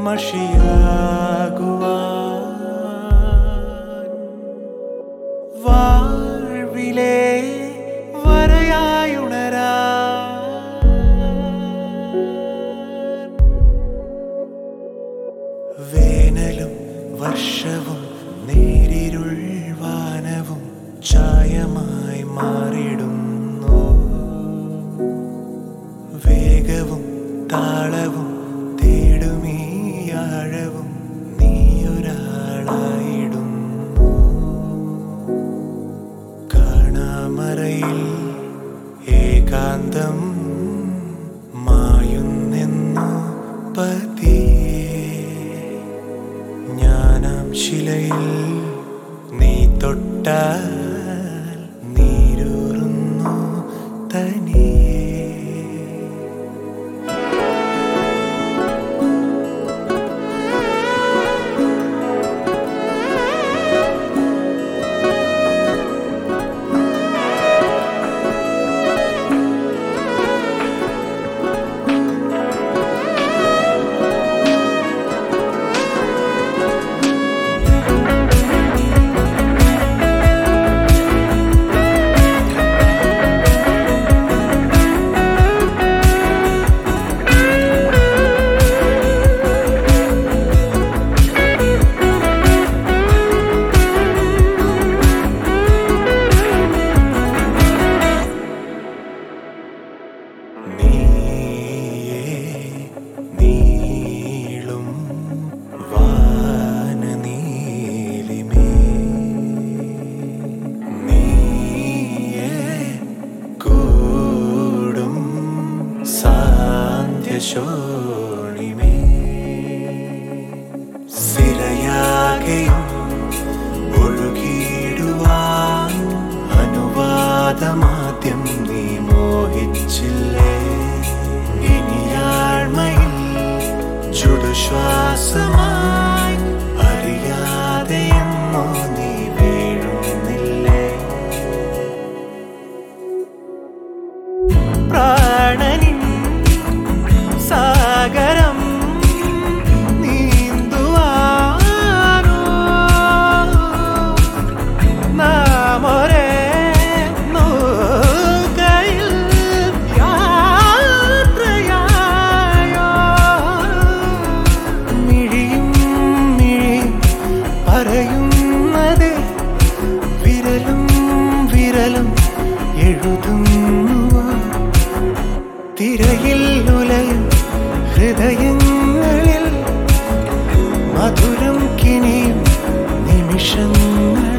മഷിയാകുവാൻ വാഴ്വിലെ വരയായുണരാ വേനലും വർഷവും നേരിരുൾ വാനവും ചായമായി മാറിടുന്നു വേഗവും താളവും തേടുമീ ആഴവും നീയൊരാളായിടുന്നു കാണാമറയിൽ ഏകാന്തം മായുന്നെന്നു പതിയെ ഞാനാം ശിലയിൽ നീ തൊട്ടാൽ നീരൂറുന്നു തനിയേ നീയേ നീളും വാനനീലിമേ നീയേ കൂടും സാന്ധ്യശോണിമേ സിരയാകെയും ഒഴുകിയിടുവാൻ അനുവാദമാദ്യം നീ മോഹിച്ചില്ലേ ഇനിയാഴ്മയിൽ ചുടുശ്വാസമായി അറിയാതെ എന്നോ നീ വീഴുന്നില്ലേ പ്രാണനിൻ സാഗരം നീന്തുവാനോ നാം ഒരേ നൗകയിൽ യാത്രയായോ മിഴിയും മിഴി പറയുന്നത് വിരലും വിരലും എഴുതുന്നു തിരയിൽ ഉലയും ഹൃദയങ്ങളിൽ മധുരം കിനിയും നിമിഷങ്ങൾ